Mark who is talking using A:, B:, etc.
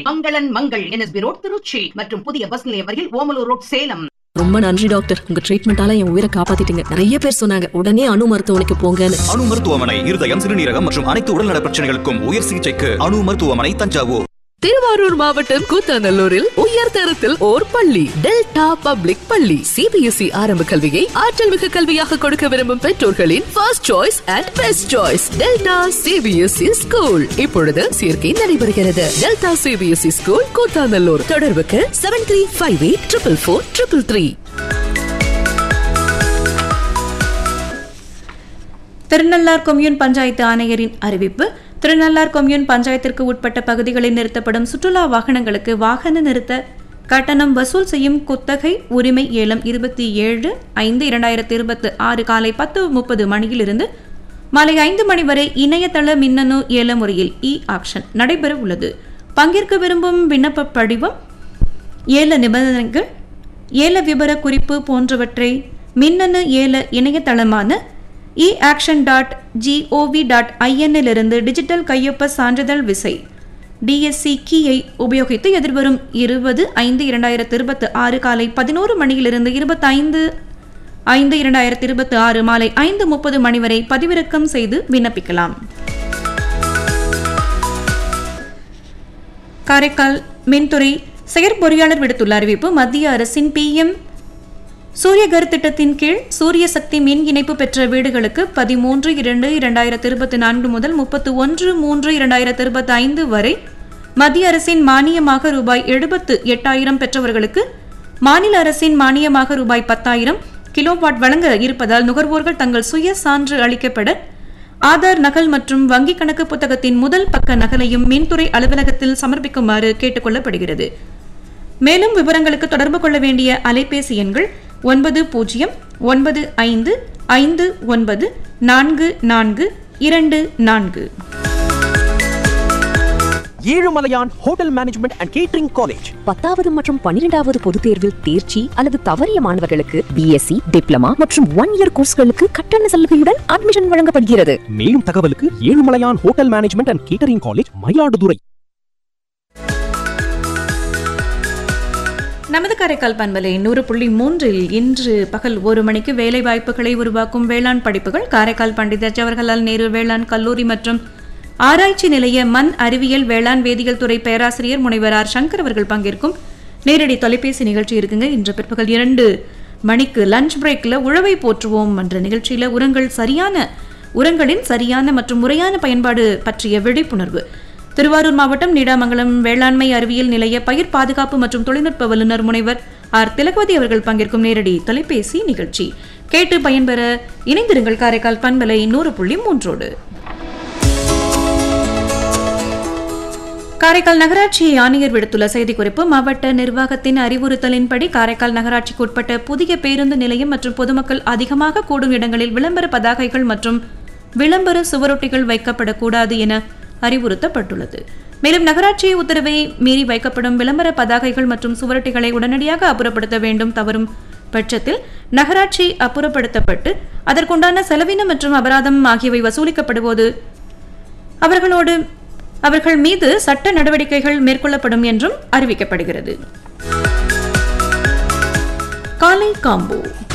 A: மங்களன் Mangal NSP road Trichy மற்றும் புதிய பஸ் நிலையம் வரையில் ஓமலூர் ரோட் சேலம்
B: ரொம்ப நன்றி டாக்டர் உங்க ட்ரீட்மெண்டால என் உயிரை காப்பாத்திட்டீங்க நிறைய பேர் சொன்னாங்க உடனே அணு மருத்துவமனைக்கு போங்கன்னு
C: அணு மருத்துவமனை இருதயம் சிறுநீரகம் மற்றும் அனைத்து உடல்நல பிரச்சனைகளுக்கும் உயர் சிகிச்சைக்கு அணு மருத்துவமனை தஞ்சாவூர்
B: திருவாரூர் மாவட்டம் கூத்தாநல்லூரில் உயர் தரத்தில் ஓர் பள்ளி டெல்டா பப்ளிக் பள்ளி சிபிஎஸ்இ ஆரம்ப கல்வியை ஆற்றல் மிகு கல்வியாக கொடுக்க விரும்பும் பெற்றோர்களின் first choice and best choice Delta CBSE school இப்பொழுது சேர்க்கை நடைபெறுகிறது டெல்டா சிபிஎஸ்இ ஸ்கூல் கூத்தாநல்லூர் தொடர்புக்கு seven three five eight triple four triple three
D: Thirunallar commune panchayat ஆணையரின் அறிவிப்பு திருநள்ளார் கொம்யூன் பஞ்சாயத்திற்கு உட்பட்ட பகுதிகளில் நிறுத்தப்படும் சுற்றுலா வாகனங்களுக்கு வாகன நிறுத்த கட்டணம் வசூல் செய்யும் குத்தகை உரிமை ஏலம் இருபத்தி ஏழு ஐந்து இரண்டாயிரத்தி இருபத்தி ஆறு காலை பத்து முப்பது மணியிலிருந்து மாலை ஐந்து மணி வரை இணையதள மின்னணு ஏல முறையில் இ ஆக்ஷன் நடைபெற உள்ளது பங்கேற்க விரும்பும் விண்ணப்ப படிவம் ஏல நிபந்தனைகள் ஏல விபர குறிப்பு போன்றவற்றை மின்னணு ஏல இணையதளமான e auction dot G O V dot ஐஎன்னிலிருந்து டிஜிட்டல் கையொப்ப சான்றிதழ் விசை டிஎஸ்சி கீயை உபயோகித்து எதிர்வரும் இருபது ஐந்து இரண்டாயிரத்து இருபத்தி ஆறு காலை பதினோரு மணியிலிருந்து இருபத்தைந்து ஐந்து இரண்டாயிரத்தி இருபத்தி ஆறு மாலை ஐந்து முப்பது மணி வரை பதிவிறக்கம் செய்து விண்ணப்பிக்கலாம் காரைக்கால் மின்துறை செயற்பொறியாளர் விடுத்துள்ள அறிவிப்பு மத்திய அரசின் பிஎம் சூரியகர் திட்டத்தின் கீழ் சூரிய சக்தி மின் இணைப்பு பெற்ற வீடுகளுக்கு பதிமூன்று இரண்டு இரண்டாயிரத்தி இருபத்தி நான்கு முதல் முப்பத்து ஒன்று மூன்று இரண்டாயிரத்தி இருபத்தி ஐந்து வரை மத்திய அரசின் மானியமாக ரூபாய் எழுபத்து எட்டாயிரம் பெற்றவர்களுக்கு மாநில அரசின் மானியமாக ரூபாய் பத்தாயிரம் கிலோவாட் வழங்க இருப்பதால் நுகர்வோர்கள் தங்கள் சுய சான்று அளிக்கப்பட ஆதார் நகல் மற்றும் வங்கிக் கணக்கு புத்தகத்தின் முதல் பக்க நகலையும் மின்துறை அலுவலகத்தில் சமர்ப்பிக்குமாறு கேட்டுக்கொள்ளப்படுகிறது மேலும் விவரங்களுக்கு தொடர்பு கொள்ள வேண்டிய அலைபேசி எண்கள் ஒன்பது பூஜ்ஜியம் ஒன்பது ஐந்து ஐந்து ஒன்பது நான்கு நான்கு இரண்டு நான்கு
E: Ezhumalaiyan hotel management and catering college
F: பத்தாவது மற்றும் பன்னிரெண்டாவது பொதுத் தேர்வில் தேர்ச்சி அல்லது தவறிய மாணவர்களுக்கு பிஎஸ்சி டிப்ளமா மற்றும் ஒன் இயர் கோர்ஸ்களுக்கு கட்டண சலுகையுடன் அட்மிஷன் வழங்கப்படுகிறது
E: மேலும் தகவலுக்கு Ezhumalaiyan hotel management and catering college Mayiladuthurai
D: நமது காரைக்கால் பண்பலை நூறு புள்ளி மூன்றில் இன்று பகல் ஒரு மணிக்கு வேலை வாய்ப்புகளை உருவாக்கும் வேளாண் படிப்புகள் காரைக்கால் பண்டிதர் ஜவஹர்லால் நேரு வேளாண் கல்லூரி மற்றும் ஆராய்ச்சி நிலைய மண் அறிவியல் வேளாண் வேதியியல் துறை பேராசிரியர் முனைவர் ஆர் சங்கர் அவர்கள் பங்கேற்கும் நேரடி தொலைபேசி நிகழ்ச்சி இருக்குங்க இன்று பிற்பகல் இரண்டு மணிக்கு லஞ்ச் பிரேக்ல உழவை போற்றுவோம் என்ற நிகழ்ச்சியில உரங்கள் சரியான உரங்களின் சரியான மற்றும் முறையான பயன்பாடு பற்றிய விழிப்புணர்வு திருவாரூர் மாவட்டம் நீடாமங்கலம் வேளாண்மை அறிவியல் நிலைய பயிர் பாதுகாப்பு மற்றும் தொழில்நுட்ப வல்லுநர் முனைவர் ஆர் திலகவதி அவர்கள் பங்கேற்கும் நேரடி தொலைபேசி நிகழ்ச்சி கேட்டு பயன்பெற இணைந்திருங்கள் காரைக்கால் பண்பலை நூறு புள்ளி மூன்றோடு காரைக்கால் நகராட்சி ஆணையர் விடுத்துள்ள செய்திக்குறிப்பு மாவட்ட நிர்வாகத்தின் அறிவுறுத்தலின்படி காரைக்கால் நகராட்சிக்கு உட்பட்ட புதிய பேருந்து நிலையம் மற்றும் பொதுமக்கள் அதிகமாக கூடும் இடங்களில் விளம்பர பதாகைகள் மற்றும் விளம்பர சுவரொட்டிகள் வைக்கப்படக்கூடாது என அறிவுறுத்தப்பட்டுள்ளது மேலும் நகராட்சி உத்தரவை மீறி வைக்கப்படும் விளம்பர பதாகைகள் மற்றும் சுவரொட்டிகளை உடனடியாக அப்புறப்படுத்த வேண்டும் தவறும் பட்சத்தில் நகராட்சி அப்புறப்படுத்தப்பட்டு அதற்குண்டான செலவினம் மற்றும் அபராதம் ஆகியவை வசூலிக்கப்படும்போது அவர்களோடு அவர்கள் மீது சட்ட நடவடிக்கைகள் மேற்கொள்ளப்படும் என்றும் அறிவிக்கப்படுகிறது காலை காம்போ